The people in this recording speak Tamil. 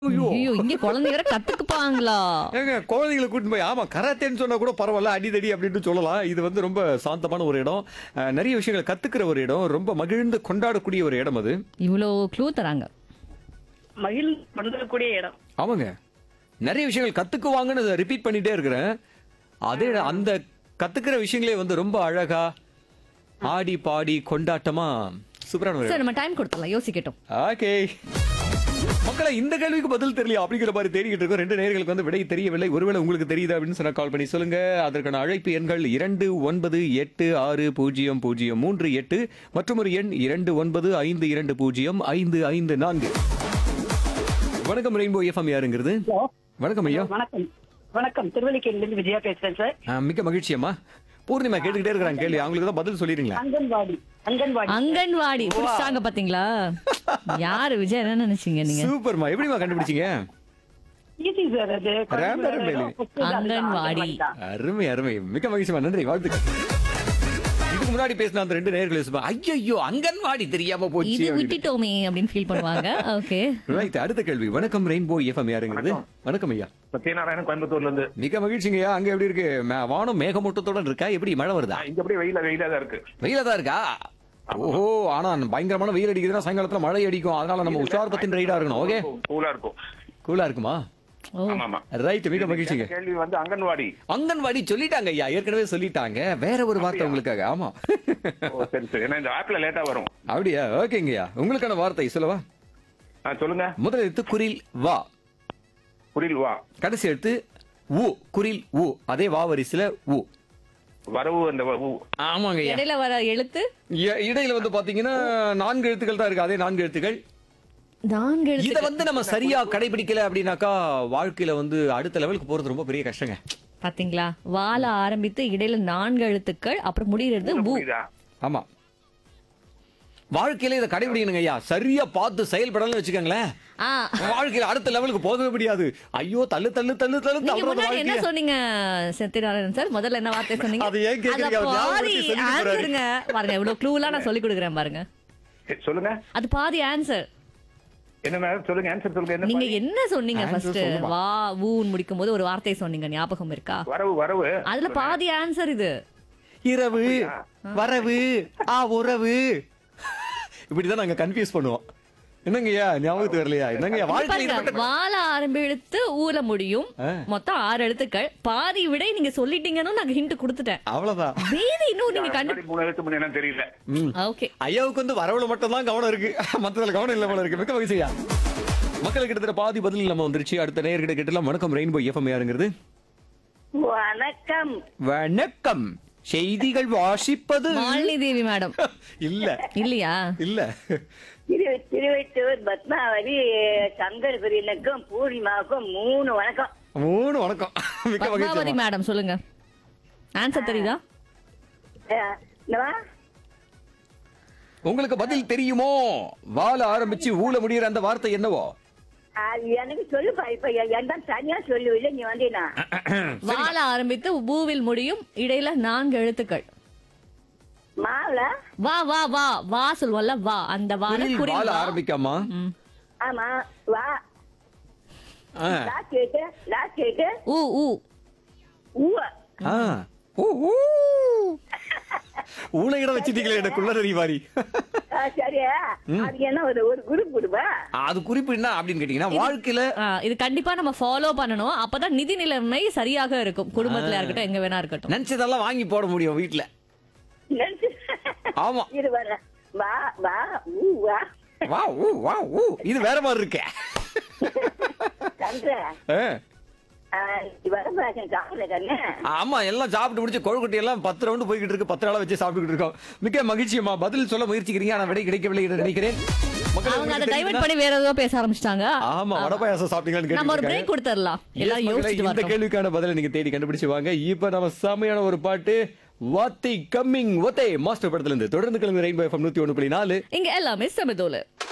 ஐயோ ஐயோ இங்க குழந்தைங்க வேற கத்துக்குப்பாங்களா ஏங்க குழந்தைகளை கூட்டிட்டு போய் ஆமா கராத்தேன்னு சொன்னா கூட பரவாயில்ல அடிதடி அப்படின்னு சொல்லலாம் இது வந்து ரொம்ப சாந்தமான ஒரு இடம் அஹ், நிறைய விஷயங்களை கத்துக்கிற ஒரு இடம் ரொம்ப மகிழ்ந்து கொண்டாடக்கூடிய ஒரு இடம் அது இவ்வளோ க்ளூ தராங்க மகிழ் கொண்டாடக்கூடிய இடம் ஆமாங்க நிறைய விஷயங்கள் கத்துக்குவாங்கன்னு ரிப்பீட் பண்ணிட்டே இருக்கிறேன் அதே அந்த கத்துக்கிற விஷயங்களே வந்து ரொம்ப அழகா ஆடி பாடி கொண்டாட்டமா சூப்பரான ஒரு சரி நம்ம டைம் கொடுத்துடலாம் யோசிக்கட்டும் ஓகே மக்களை இந்த கேள்விக்கு பதில் தெரியல அப்படிங்கிற மாதிரி தேடிக்கிட்டு இருக்கோம் ரெண்டு நேர்களுக்கு வந்து விடை தெரியவில்லை ஒருவேளை உங்களுக்கு தெரியுது அப்படின்னு சொன்னா கால் பண்ணி சொல்லுங்க அதற்கான அழைப்பு எண்கள் இரண்டு ஒன்பது எட்டு ஆறு பூஜ்ஜியம் பூஜ்ஜியம் மூன்று எட்டு மற்றும் ஒரு எண் இரண்டு ஒன்பது ஐந்து இரண்டு பூஜ்ஜியம் ஐந்து ஐந்து நான்கு வணக்கம் ரெயின்போ எஃப்எம் யாருங்கிறது ஹலோ வணக்கம் ஐயா வணக்கம் வணக்கம் திருவள்ளிக்கேணிலிருந்து விஜயா பேசுறேன் சார் ஆ, மிக்க மகிழ்ச்சி அம்மா பூர்ணிமா கேட்டுக்கிட்டே இருக்கிறாங்க கேள்வி அவங்களுக்கு தான் பதில் சொல்லிடுங்களா அங்கன்வாடி அங்கன்வாடி அங்கன்வாடி புடிச்சாங்க பாத்தீங்களா யாரு விஜய் என்ன நினைச்சீங்க நீங்க சூப்பர்மா எப்படிமா கண்டுபிடிச்சீங்க ஈஸி சார் அது ரேம்பர் ரேம்பர். அங்கன்வாடி. அருமை அருமை மிக்க மகிழ்ச்சிமா நன்றி வாழ்த்துக்கள் இதுக்கு முன்னாடி பேசின அந்த ரெண்டு நேர்கள் ஐயோ அங்கன்வாடி தெரியாம போச்சு இது விட்டுட்டோமே அப்படின்னு ஃபீல் பண்ணுவாங்க ஓகே ரைட் அடுத்த கேள்வி வணக்கம் ரெயின்போ எஃப்எம் யாருங்கிறது வணக்கம் ஐயா சத்யநாராயணன் கோயம்புத்தூர்ல இருந்து மிக மகிழ்ச்சிங்கய்யா அங்க எப்படி இருக்கு மே- வானம் மேகமூட்டத்துடன் இருக்கா எப்படி மழை வருதா இங்க அப்படியே வெயில வெயிலா தான் இருக்கு வெயில தான் இருக்கா ஓஹோ ஆனா பயங்கரமான வெயில் அடிக்குதுன்னா சாயங்காலத்துல மழை அடிக்கும் அதனால நம்ம உஷார் பத்தின் ரைடா இருக்கணும் ஓகே கூலா இருக்கும் கூலா இருக்குமா ஓ ஆமா ஆமா ரைட் மிக மகிழ்ச்சிங்க கேள்வி வந்து அங்கன்வாடி அங்கன்வாடி சொல்லிட்டாங்க ஐயா ஏற்கனவே சொல்லிட்டாங்க வேற ஒரு வார்த்தை உங்களுக்காக ஆமா ஓ சரி சரி ஏன்னா இந்த ஆப்ல லேட்டா வரும் அப்படியா ஓகேங்கய்யா உங்களுக்கான வார்த்தை சொல்லவா ஆ, சொல்லுங்க முதல் எழுத்து குரில் வா புரியல் வா கடைசி எழுத்து உ குரில் உ அதே வா வரிசையில உ வரவு அந்த வ- ஊ. ஆமாங்க ஐயா இடையில வர எழுத்து இ- இடையில வந்து பாத்தீங்கன்னா நான்கு எழுத்துக்கள் தான் இருக்கு அதே நான்கு எழுத்துக்கள் நான்கு இத எழுத்து வந்து நம்ம சரியா கடைபிடிக்கல அப்படின்னாக்கா வாழ்க்கையில வந்து அடுத்த லெவலுக்கு போறது ரொம்ப பெரிய கஷ்டங்க பாத்தீங்களா வாழ ஆரம்பித்து இடையில நான்கு எழுத்துக்கள் அப்புறம் முடியறது பூ புரியுதா ஆமா வாழ்க்கையில இதை கடைபிடிக்கணுங்க ஐயா சரியா பார்த்து செயல்படலன்னு வச்சுக்கோங்களேன் ஆ வாழ்க்கையில அடுத்த லெவலுக்கு போகவே முடியாது ஐயோ தள்ளு தள்ளு தள்ளு தள்ளு நீங்க தள்ளுறது முன்னாடி என்ன வாழ்க்கைய. சொன்னீங்க சத்யநாராயணன் சார் முதல்ல என்ன வார்த்தை சொன்னீங்க அது ஏன் கேக்குறீங்க? அது அவர் ஞாபகம் பாதி வச்சு சொல்லிட்டு போறாரு. ஆன்சருங்க பாருங்க இவ்வளவு க்ளூலாம் நான் சொல்லி கொடுக்குறேன் பாருங்க சரி, சொல்லுங்க அது பாதி ஆன்சர் என்ன மேடம் சொல்லுங்க ஆன்சர் சொல்லுங்க என்ன நீங்க பாதி? என்ன சொன்னீங்க Answer ஃபர்ஸ்ட் சொல்லுமா? வா ஊன்னு முடிக்கும் போது ஒரு வார்த்தை சொன்னீங்க ஞாபகம் இருக்கா வரவு வரவு அதுல பாதி ஆன்சர் இது இரவு வரவு ஆ உறவு இப்படிதான் நாங்க கன்ஃபியூஸ் பண்ணுவோம் என்னங்கய்யா ஞாபகத்துக்கு வரலையா என்னங்கய்யா வாழ்க்கையில இது பாருங்க மட்டும் வாழ ஆரம்பித்து ஊற முடியும் ஆ. மொத்தம் ஆறு எழுத்துக்கள் பாதி விடை நீங்க சொல்லிட்டீங்கன்னு நான் ஹிண்ட் கொடுத்துட்டேன் அவ்வளவுதான் மீதி இன்னும் நீங்க கண்டு முன்னாடி மூணு எழுத்து முன்னாடி என்னன்னு தெரியல ம். ஓகே ஐயாவுக்கு வந்து வரவுல மட்டும் தான் கவனம் இருக்கு மத்ததுல கவனம் இல்ல போல இருக்கு மிக்க மகிழ்ச்சியா மக்களுக்கு கிட்டத்தட்ட பாதி பதில் நம்ம வந்துருச்சு அடுத்த நேயர்கிட்ட கேட்டலாம் வணக்கம் ரெயின்போ எஃப்எம் யாருங்கிறது வணக்கம் வணக்கம் செய்திகள் வாசிப்பது மாலினி தேவி மேடம் இல்ல இல்லையா இல்ல திரு திருவெட்டூர் பத்மாவதி சங்கர் பிரியனுக்கும் பூர்ணிமாவுக்கும் மூணு வணக்கம் மூணு வணக்கம் மிக்க பத்மாவதி மகிழ்ச்சி மேடம் சொல்லுங்க ஆன்சர் தெரியுதா அஹ், என்னவா? உங்களுக்கு பதில் தெரியுமோ வாழ ஆரம்பிச்சு ஊழ முடியற அந்த வார்த்தை என்னவோ அது எனக்கு சொல்லுப்பா இப்ப என்ன தனியா சொல்லுவில்ல நீ வந்தீனா வாழ ஆரம்பித்து பூவில் முடியும் இடையில நான்கு எழுத்துக்கள் மாவுல வா வா வா வா சொல்லுவோம்ல வா அந்த வால குரில் குறில் வாழ வா. ஆரம்பிக்காமா ம். ஆமா வா ஆ. லாஸ்ட் கேட்டு லாஸ்ட் கேட்டு ஊ ஊ ஊவ ஆ. ஊ, ஊ. ஊழ இடம் வச்சிட்டீங்களே என்ன குள்ளநரி மாதிரி ஆ, சரியா அது என்ன ஒரு ஒரு குரூப் கொடுப்பா அது குறிப்பு என்ன அப்படின்னு கேட்டீங்கன்னா வாழ்க்கையில ஆ, இது கண்டிப்பா நம்ம ஃபாலோ பண்ணணும் அப்பதான் நிதி நிலைமை சரியாக இருக்கும் குடும்பத்துல இருக்கட்டும் எங்க வேணா இருக்கட்டும் நினைச்சதெல்லாம் வாங்கி போட முடியும் வீட்டுல ஆமா இது வர வா வா ஊ வா வா ஊ வா ஊ இது வேற மாதிரி இருக்கே சந்திர ஆ. வர பாசன் சாப்பிடல கண்ணு ஆமா எல்லாம் சாப்பிட்டு முடிச்சு கொழுக்கட்டை எல்லாம் பத்து ரவுண்டு போய்கிட்டு இருக்கு பத்து நாளா வச்சு சாப்பிட்டுக்கிட்டு இருக்கோம் மிக்க மகிழ்ச்சியம்மா பதில் சொல்ல முயற்சிக்கிறீங்க ஆனா விடை கிடைக்கவில்லை என்று நினைக்கிறேன் மக்களே, அவங்க அதை உங்களுக்கு டைவர்ட் தெரியுமா? பண்ணி வேற ஏதோ பேச ஆரம்பிச்சிட்டாங்க ஆமா வடை பாயாசம் சாப்பிட்டீங்களான்னு நம்ம ஒரு கேட்டிருக்காங்க. பிரேக் கொடுத்துடலாம் Yes, எல்லாம் மக்களே, யோசிச்சுட்டு இந்த வரட்டும் கேள்விக்கான பதிலை நீங்க தேடி கண்டுபிடிச்சு வாங்க இப்ப நம்ம செமையான ஒரு பாட்டு வாத்தி கம்மிங் ஒத்தே மாஸ்டர் படத்துல இருந்து தொடர்ந்து கிளம்பி ரெயின்போ எஃப்எம் நூத்தி ஒண்ணு புள்ளி நாலு இங்க எல்லாமே சமதோல